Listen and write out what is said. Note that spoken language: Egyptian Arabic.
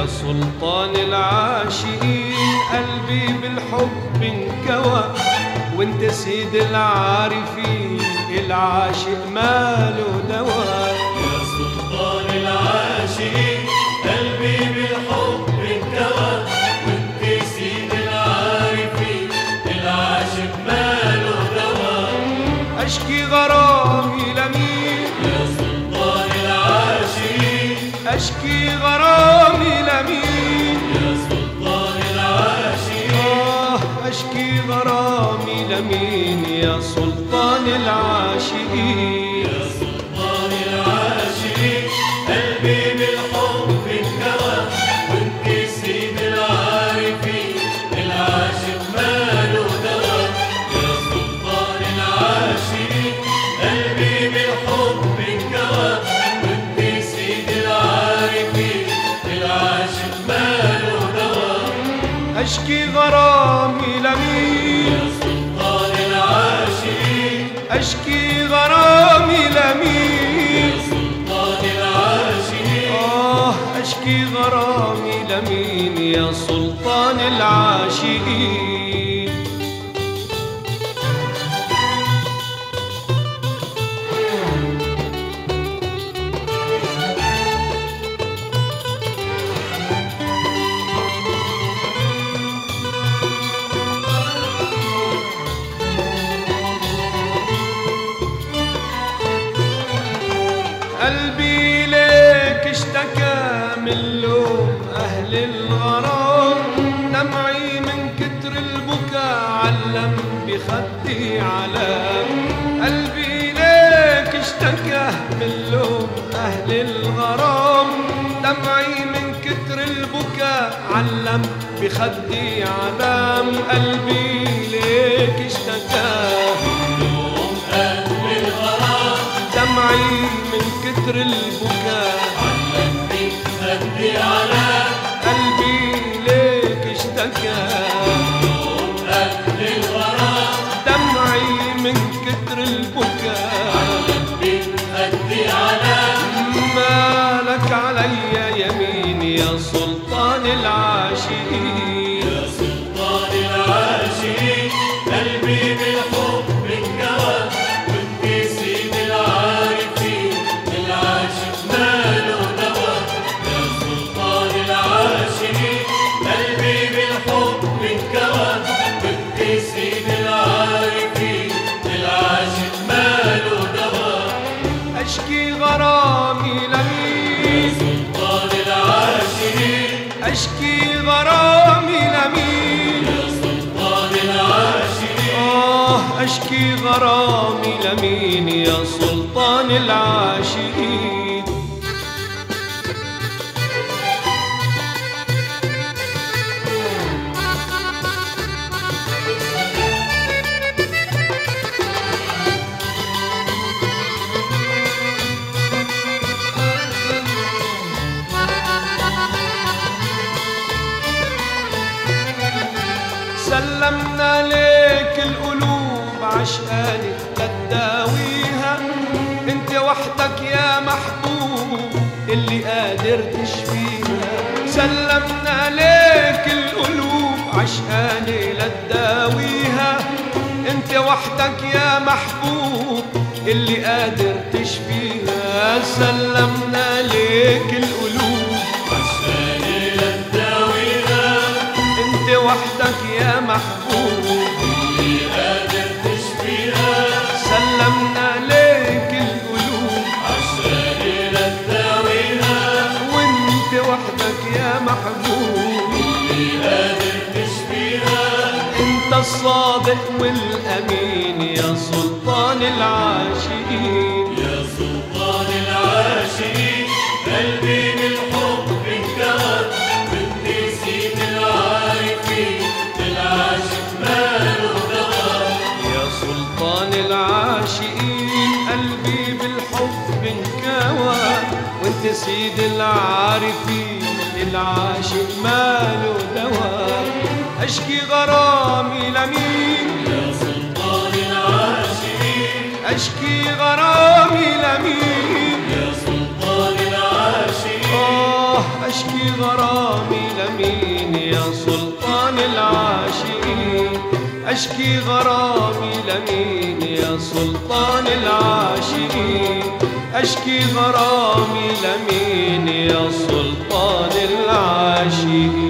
سلطان العاشقين قلبي بالحب انكوى وانت سيد العارفين العاشق ماله دواء يا سلطان العاشقين قلبي بالحب انكوى وانت سيد العارفين العاشق ماله دواء اشكي غرامي لمين يا سلطان العاشقين اشكي غرامي لمين يا سلطان العاشقين آه اشكي غرامي لمين يا سلطان العاشقين يا سلطان العاشقين قلبي بالحب انكوى وانت سيد العارفين العاشق ماله دواء يا سلطان العاشقين قلبي بالحب انكوى وانت سيد العارفين العاشق ماله دواء اشكي غرامي لمين يا سلطان العاشقين اشكي غرامي يا لمين سلطان العاشقين آه أشكي غرامي لمين يا سلطان العاشقين قلبي ليك اشتكى من لوم أهل الغرام دمعي من كتر البكاء علم بخدي علام قلبي ليك اشتكى من لوم أهل الغرام دمعي من كتر البكاء علم بخدي علام قلبي ليك اشتكى يوم قلب الغرام دمعي من كتر البكاء علمني خدي على قلبي ليك اشتكى يوم قلب الغرام دمعي من كتر البكاء علمني خدي على مالك علي يمين يا سلطان العاشقين يا سلطان العاشقين قلبي بالحب انكوى وانت سيد العارفين العاشق ماله دواء يا سلطان العاشقين قلبي بالحب انكوى وانت سيد العارفين العاشق ماله دواء اشكي غرامي يا لمين سلطان العاشقين اشكي غرامي لمين يا سلطان العاشقين آه أشكي غرامي لمين يا سلطان العاشقين سلمنا ليك القلوب عشقاني لتداويها انت وحدك يا محبوب اللي قادر تشفيها سلمنا ليك القلوب عشقاني لتداويها انت وحدك يا محبوب اللي قادر تشفيها سلمنا ليك القلوب عشاني للداويها انت وحدك يا محبوب اللي قادر تشفيها سلمنا ليك القلوب عشاني للداويها وانت وحدك يا محبوب اللي قادر تشفيها انت الصادق والامين يا سلطان العاشقين يا سلطان العاشقين قلبي بالحب انكوى وانت سيد العارفين العاشق ماله دواء يا سلطان العاشقين قلبي بالحب انكوى وانت سيد العارفين العاشق ماله دواء اشكي غرامي لمين يا سلطان العاشقين اشكي غرامي لمين يا سلطان العاشقين آه أشكي غرامي لمين يا سلطان العاشقين أشكي غرامي لمين يا سلطان العاشقين أشكي غرامي لمين يا سلطان العاشقين